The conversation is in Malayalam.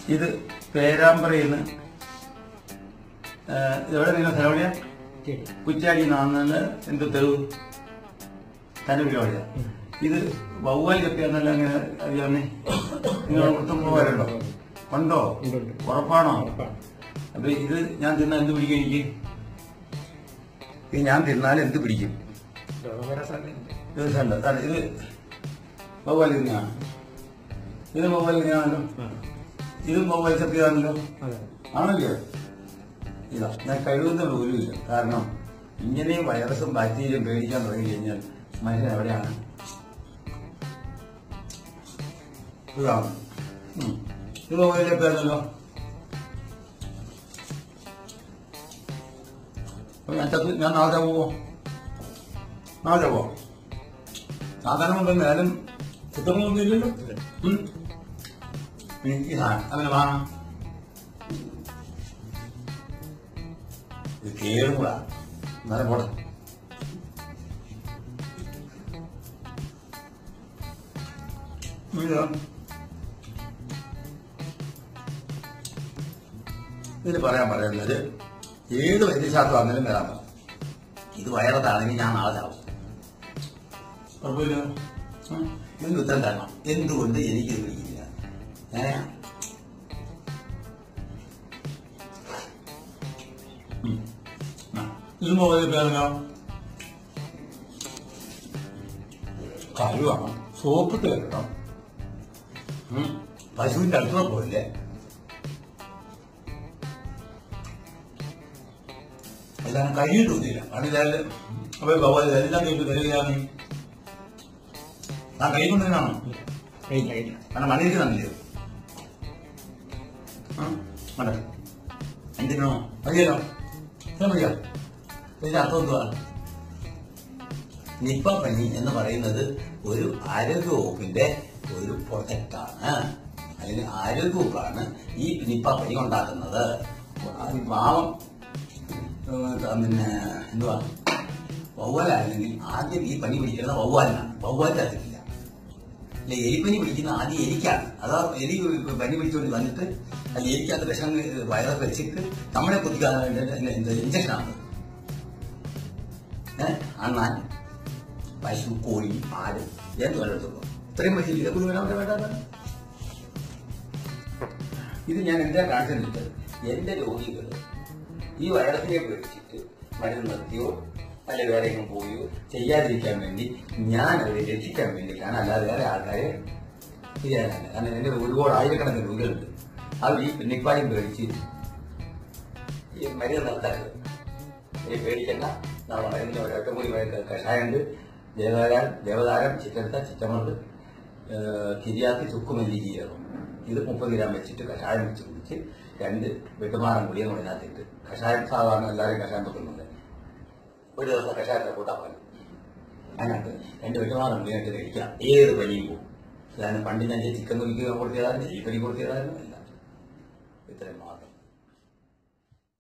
ഇത് പേരാമ്പ്രയിൽ നിന്ന് എവിടെ നിങ്ങൾ സ്ഥലം എവിടെയാ കുറ്റാടി നാണെന്ന് എന്ത് തെളിവ് തന്നെ പരിപാടിയാ ഇത് വവ്വാൽ കത്തിയാന്നല്ല അങ്ങനെ അറിയാവുന്നേ നിങ്ങൾ പുറത്തും പോകാറുണ്ടോ ഉണ്ടോ ഉറപ്പാണോ അപ്പൊ ഇത് ഞാൻ തിന്നാൽ എന്ത് പിടിക്കും എനിക്ക് ഇത് ഞാൻ തിന്നാൽ എന്ത് പിടിക്കും ഇത് കണ്ടോ? അതാണ് ഇത് വവ്വാൽ തിന്നാണ് ഇത് വവ്വാൽ തിന്നാണല്ലോ ഇതും വവ്വാൽ സത്യമാണല്ലോ ആണല്ലോ ഇതാ ഞാൻ കഴിവുന്ന പോലുമില്ല കാരണം ഇങ്ങനെ വൈറസും ബാക്ടീരിയയും പേടിക്കാൻ തുടങ്ങി കഴിഞ്ഞാൽ മനുഷ്യൻ എവിടെയാണ് ഇതാണ് ഉം. ഇത് വവ്വാലിന്റെ പേരല്ലോ അപ്പൊ ഞാൻ ചത്തു ഞാൻ നാളെ പോവോ നാളെ പോവോ സാധാരണ കൊണ്ട് നേരം കുറ്റങ്ങളൊന്നും ഇല്ലല്ലോ ഉം. എനിക്ക് സാ- അങ്ങനെ വാങ്ങാം ഇത് കേറുക എന്നാലും പോട്ടെ ഇത് ഇതിൽ പറയാൻ പറയുന്നത് ഏത് വൈദ്യശാസ്ത്രം ആണെങ്കിലും വരാൻ പറ ഇത് വയറതാണെങ്കിൽ ഞാൻ നാളെ ചാവും കുഴപ്പമില്ല ഉം. ഇതിന് ഉത്തരം തരണം എന്തുകൊണ്ട് എനിക്ക് ഇത് പിടിക്കില്ല ഏ ഉം. ആ. ഇത് മുകളിൽ പേരല്ലോ കരുവാണ് സോപ്പിട്ട് വരണം ഉം. പശുവിന്റെ അടുത്തുള്ള പോലെ എല്ലാം കഴിയിട്ടൊന്നുമില്ല പണിതാല് അപ്പൊ ഭഗവാൻ എല്ലാം കഴിയിട്ട് തരികയാണ് ആ കൈ കൊണ്ടുതന്നെയാണോ കാരണം മണിയിരിക്കുന്നില്ലയോ ആ വേണ്ട എന്തിനോ മതിയല്ലോ ഇത്ര മതിയോ ഇതിന്റെ അർത്ഥം എന്തുവാ നിപ്പ പനി എന്ന് പറയുന്നത് ഒരു ആരോഗ്യ വകുപ്പിന്റെ ഒരു പ്രൊജക്റ്റാണ് അല്ലെങ്കിൽ ആരോഗ്യ വകുപ്പാണ് ഈ നിപ്പ പനി ഉണ്ടാക്കുന്നത് അത് പാവം ഏഹ്, പിന്നെ എന്തുവാ വവ്വാലാണെങ്കിൽ ആദ്യം ഈ പനി പിടിക്കുന്നത് വവ്വാലിനാണ് വവ്വാലിന്റെ അതിലില്ല അല്ലെ എലിപ്പനി പിടിക്കുന്ന ആദ്യം എലിക്കാണ് അതാ എലി പനി പിടിച്ചുകൊണ്ട് വന്നിട്ട് അല്ല എലിക്കകത്ത് വിഷം വൈറസ് വെച്ചിട്ട് നമ്മളെ കുത്തിക്കാൻ വേണ്ടി ഇഞ്ചക്ഷനാണ് ഏഹ് അണ്ണാൻ പശു കോഴി ആട് എന്ത് വല്ലത്തുള്ളൂ ഇത്രയും പൈസ ഇതൊക്കെ വരാൻ വേണ്ട ഇത് ഞാൻ എന്താ കാണിച്ചിട്ട് എന്റെ രോഗികൾ ഈ വൈറസിനെ പേടിച്ചിട്ട് മരുന്ന് നിർത്തിയോ അല്ല വേറെ എങ്ങും പോയോ ചെയ്യാതിരിക്കാൻ വേണ്ടി ഞാൻ അവരെ രക്ഷിക്കാൻ വേണ്ടിയിട്ടാണ് അല്ലാതെ വേറെ ആൾക്കാരെ ചെയ്യാനല്ല കാരണം എന്റെ ഒരുപാട് ആയിരക്കണക്കിന് രോഗികളുണ്ട് അവർ ഈ നിപ്പായും പേടിച്ച് ഈ മരുന്ന് നിർത്താറുണ്ട് ഈ പേടിക്കണ്ട നമ്മൾ മരുന്നിന് ഒരൊറ്റമൂലി മരുന്ന് കഷായമുണ്ട് ദേവതാരം ദേവതാരം ചിറ്റടുത്ത ചിറ്റമുണ്ട് കിരിയാത്തി ചുക്കുമല്ലി ജീരകം ഇത് മുപ്പത് ഗ്രാം വെച്ചിട്ട് കഷായം വെച്ച് കുടിച്ച് രണ്ട് വെട്ടുമാറം കൂടിയും കൂടെ ഇതിനകത്തിട്ട് കഷായം സാധാരണ എല്ലാവരും കഷായം വെക്കുന്നുണ്ട് ഒരു ദിവസം കഷായത്തെ കൂട്ടാൻ പറ്റും അതിനകത്ത് രണ്ട് വെട്ടുമാറം കൂടിയായിട്ട് കഴിക്കാം ഏത് പനിയും പോകും അതാണ് പണ്ട് ഞാൻ ചിക്കൻ കുടിക്കുക കൊടുത്തിയതായിരുന്നു ഈ പനി കൊടുത്തിയതായിരുന്നു എല്ലാം ഇത്രയും മാത്രം